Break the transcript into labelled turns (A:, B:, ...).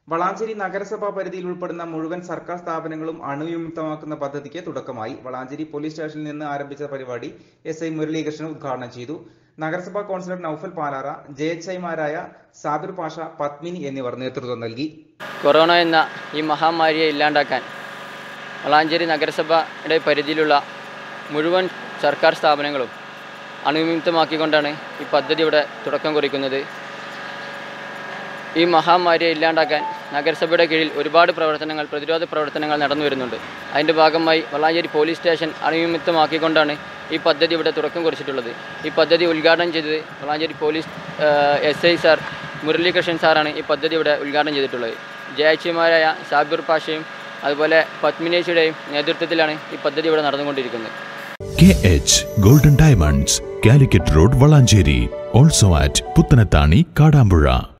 A: വളാഞ്ചേരി നഗരസഭാ പരിധിയിൽ ഉൾപ്പെടുന്ന മുഴുവൻ സർക്കാർ സ്ഥാപനങ്ങളും അണുവിമുക്തമാക്കുന്ന പദ്ധതിക്ക് തുടക്കമായി വളാഞ്ചേരി പോലീസ് സ്റ്റേഷനിൽ നിന്ന് ആരംഭിച്ച പരിപാടി എസ് ഐ മുരളീകൃഷ്ണൻ ഉദ്ഘാടനം ചെയ്തു നഗരസഭാ councillor Naufal Palara J H ഐമാരായ സാബിർ പാഷ പത്മിനി എന്നിവർ നേതൃത്വം നൽകി
B: കൊറോണ എന്ന ഈ മഹാമാരിയെ ഇല്ലാണ്ടാക്കാൻ വളാഞ്ചേരി നഗരസഭയുടെ പരിധിയിലുള്ള മുഴുവൻ സർക്കാർ സ്ഥാപനങ്ങളും അണുവിമുക്തമാക്കിക്കൊണ്ടാണ് ഈ പദ്ധതി ഇവിടെ തുടക്കം കുറിക്കുന്നത് ഈ മഹാമാരിയെ ഇല്ലാണ്ടാക്കാൻ നഗരസഭയുടെ കീഴിൽ ഒരുപാട് പ്രവർത്തനങ്ങൾ പ്രതിരോധ പ്രവർത്തനങ്ങൾ നടന്നു വരുന്നുണ്ട് അതിൻ്റെ ഭാഗമായി വളാഞ്ചേരി പോലീസ് സ്റ്റേഷൻ അണുവിമുക്തമാക്കിക്കൊണ്ടാണ് ഈ പദ്ധതി ഇവിടെ തുടക്കം കുറിച്ചിട്ടുള്ളത് ഈ പദ്ധതി ഉദ്ഘാടനം ചെയ്തത് Valanchery police S I sir Muralikrishnan സാറാണ് ഈ പദ്ധതി ഇവിടെ ഉദ്ഘാടനം ചെയ്തിട്ടുള്ളത് ജയാച്ചിമാരായ സാബിർ പാഷയും അതുപോലെ പത്മിനേശിയുടെയും നേതൃത്വത്തിലാണ് ഈ പദ്ധതി ഇവിടെ നടന്നുകൊണ്ടിരിക്കുന്നത്
C: K H golden diamonds Calicut road Valanchery also at Puthanathani Kadampuzha